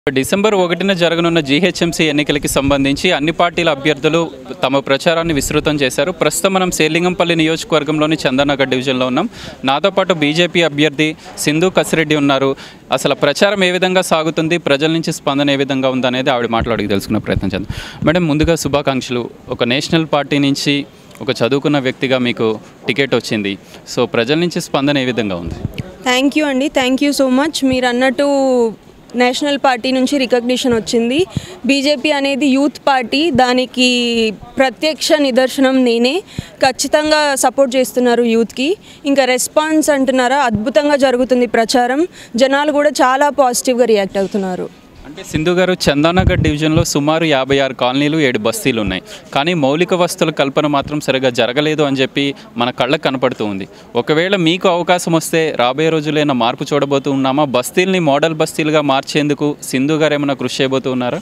December ఒకటిన జరగనున్న GHMC ఎన్నికలకి సంబంధించి అన్ని పార్టీల అభ్యర్థులు తమ ప్రచారాన్ని విస్తృతం చేశారు ప్రస్తుతం మనం సేలింగంపల్లి నియోజకవర్గంలోని చందనగర్ డివిజన్లో ఉన్నాం నాతో పాటు బీజేపీ అభ్యర్థి సింధు కసిరెడ్డి ఉన్నారు అసలు ప్రచారం ఏ విధంగా సాగుతుంది ప్రజల నుంచి స్పందన ఏ విధంగా ఉందనేది ఆవిడ మాట్లాడి తెలుసుకునే ప్రయత్నం చేద్దాం మేడం ముందుగా శుభాకాంక్షలు ఒక నేషనల్ పార్టీ నుంచి ఒక చదువుకున్న వ్యక్తిగా మీకు టికెట్ వచ్చింది సో ప్రజల నుంచి స్పందన ఏ విధంగా ఉంది థ్యాంక్ యూ అండి థ్యాంక్ యూ సో మచ్ మీరు అన్నట్టు నేషనల్ పార్టీ నుంచి రికగ్నిషన్ వచ్చింది బీజేపీ అనేది యూత్ పార్టీ దానికి ప్రత్యక్ష నిదర్శనం నేనే ఖచ్చితంగా సపోర్ట్ చేస్తున్నారు యూత్కి ఇంకా రెస్పాన్స్ అంటున్నారా అద్భుతంగా జరుగుతుంది ప్రచారం జనాలు కూడా చాలా పాజిటివ్గా రియాక్ట్ అవుతున్నారు అంటే సింధు గారు చందానగర్ డివిజన్లో సుమారు యాభై ఆరు కాలనీలు ఏడు బస్తీలు ఉన్నాయి కానీ మౌలిక వస్తువుల కల్పన మాత్రం సరిగా జరగలేదు అని చెప్పి మన కళ్ళకు కనపడుతూ ఉంది ఒకవేళ మీకు అవకాశం వస్తే రాబోయే రోజులైనా మార్పు చూడబోతూ ఉన్నామా బస్తీల్ని మోడల్ బస్తీలుగా మార్చేందుకు సింధు గారు ఏమైనా కృషి చేయబోతూ ఉన్నారా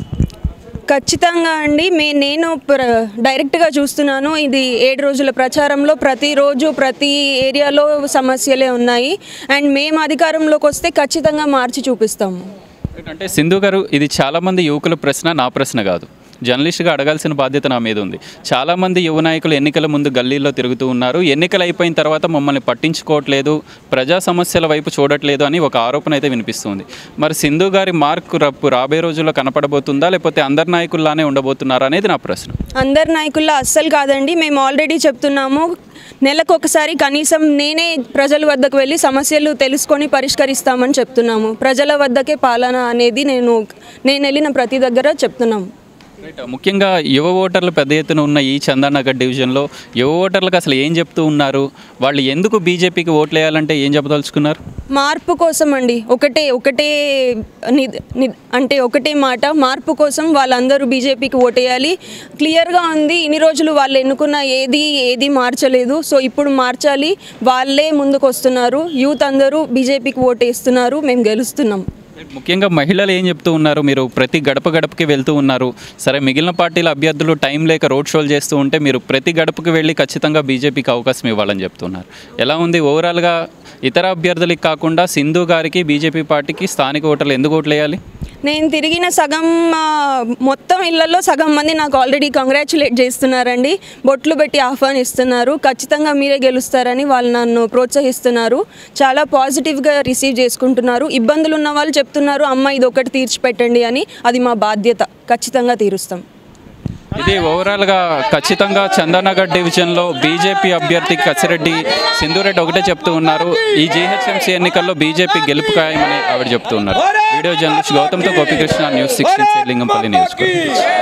ఖచ్చితంగా అండి మే నేను ప్ర డైరెక్ట్గా చూస్తున్నాను ఇది ఏడు రోజుల ప్రచారంలో ప్రతిరోజు ప్రతి ఏరియాలో సమస్యలే ఉన్నాయి అండ్ మేము అధికారంలోకి వస్తే ఖచ్చితంగా మార్చి చూపిస్తాము అంటే సింధు గారు ఇది చాలామంది యువకుల ప్రశ్న నా ప్రశ్న కాదు జర్నలిస్ట్గా అడగాల్సిన బాధ్యత నా మీద ఉంది చాలామంది యువ నాయకులు ఎన్నికల ముందు గల్లీల్లో తిరుగుతూ ఉన్నారు ఎన్నికలు అయిపోయిన తర్వాత మమ్మల్ని పట్టించుకోవట్లేదు ప్రజా సమస్యల వైపు చూడట్లేదు అని ఒక ఆరోపణ అయితే వినిపిస్తుంది మరి సింధు గారి మార్కు రప్పు రాబోయే రోజుల్లో కనపడబోతుందా లేకపోతే అందరి నాయకుల్లానే ఉండబోతున్నారా అనేది నా ప్రశ్న అందరు నాయకుల్లో అస్సలు కాదండి మేము ఆల్రెడీ చెప్తున్నాము నెలకు ఒకసారి కనీసం నేనే ప్రజల వద్దకు వెళ్ళి సమస్యలు తెలుసుకొని పరిష్కరిస్తామని చెప్తున్నాము ప్రజల వద్దకే పాలన అనేది నేను నేను వెళ్ళిన ప్రతి దగ్గర చెప్తున్నాము రైట్ ముఖ్యంగా యువ ఓటర్లు పెద్ద ఎత్తున ఉన్న ఈ చందానగర్ డివిజన్లో యువ ఓటర్లకు అసలు ఏం చెప్తూ ఉన్నారు వాళ్ళు ఎందుకు బీజేపీకి ఓట్లు వేయాలంటే ఏం చెప్పదలుచుకున్నారు మార్పు కోసం అండి ఒకటే ఒకటే నిద్ నిద్ అంటే ఒకటే మాట మార్పు కోసం వాళ్ళందరూ బీజేపీకి ఓటేయాలి క్లియర్గా ఉంది ఇన్ని రోజులు వాళ్ళు ఎన్నుకున్న ఏది ఏది మార్చలేదు సో ఇప్పుడు మార్చాలి వాళ్ళే ముందుకు వస్తున్నారు యూత్ అందరూ బీజేపీకి ఓటేస్తున్నారు మేము గెలుస్తున్నాం ముఖ్యంగా మహిళలు ఏం చెప్తూ ఉన్నారు మీరు ప్రతి గడప గడపకి వెళ్తూ ఉన్నారు సరే మిగిలిన పార్టీల అభ్యర్థులు టైం లేక రోడ్ షోలు చేస్తూ ఉంటే మీరు ప్రతి గడపకి వెళ్ళి ఖచ్చితంగా బీజేపీకి అవకాశం ఇవ్వాలని చెప్తున్నారు ఎలా ఉంది ఓవరాల్గా ఇతర అభ్యర్థులకి కాకుండా సింధు గారికి బీజేపీ పార్టీకి స్థానిక ఓటర్లు ఎందుకు ఓట్లు వేయాలి నేను తిరిగిన సగం ఆ, మొత్తం ఇళ్లలో సగం మంది నాకు ఆల్రెడీ కంగ్రాచులేట్ చేస్తున్నారండి బొట్లు పెట్టి ఆహ్వానిస్తున్నారు ఖచ్చితంగా మీరే గెలుస్తారని వాళ్ళు నన్ను ప్రోత్సహిస్తున్నారు చాలా పాజిటివ్గా రిసీవ్ చేసుకుంటున్నారు ఇబ్బందులు ఉన్న వాళ్ళు చెప్తున్నారు అమ్మ ఇది ఒకటి తీర్చిపెట్టండి అని అది మా బాధ్యత ఖచ్చితంగా తీరుస్తాం ఇది ఓవరాల్గా ఖచ్చితంగా చందానగర్ డివిజన్లో బీజేపీ అభ్యర్థి కసిరెడ్డి సింధురెడ్డి ఒకటే చెప్తూ ఉన్నారు ఈ జీహెచ్ఎంసీ ఎన్నికల్లో బీజేపీ గెలుపు ఖాయమని ఆవిడ చెప్తూ ఉన్నారు వీడియో జర్నలిస్ట్ గౌతమ్తో గోపికృష్ణ న్యూస్ సిక్స్టీన్ లింగంపల్లి నియోజకవర్గం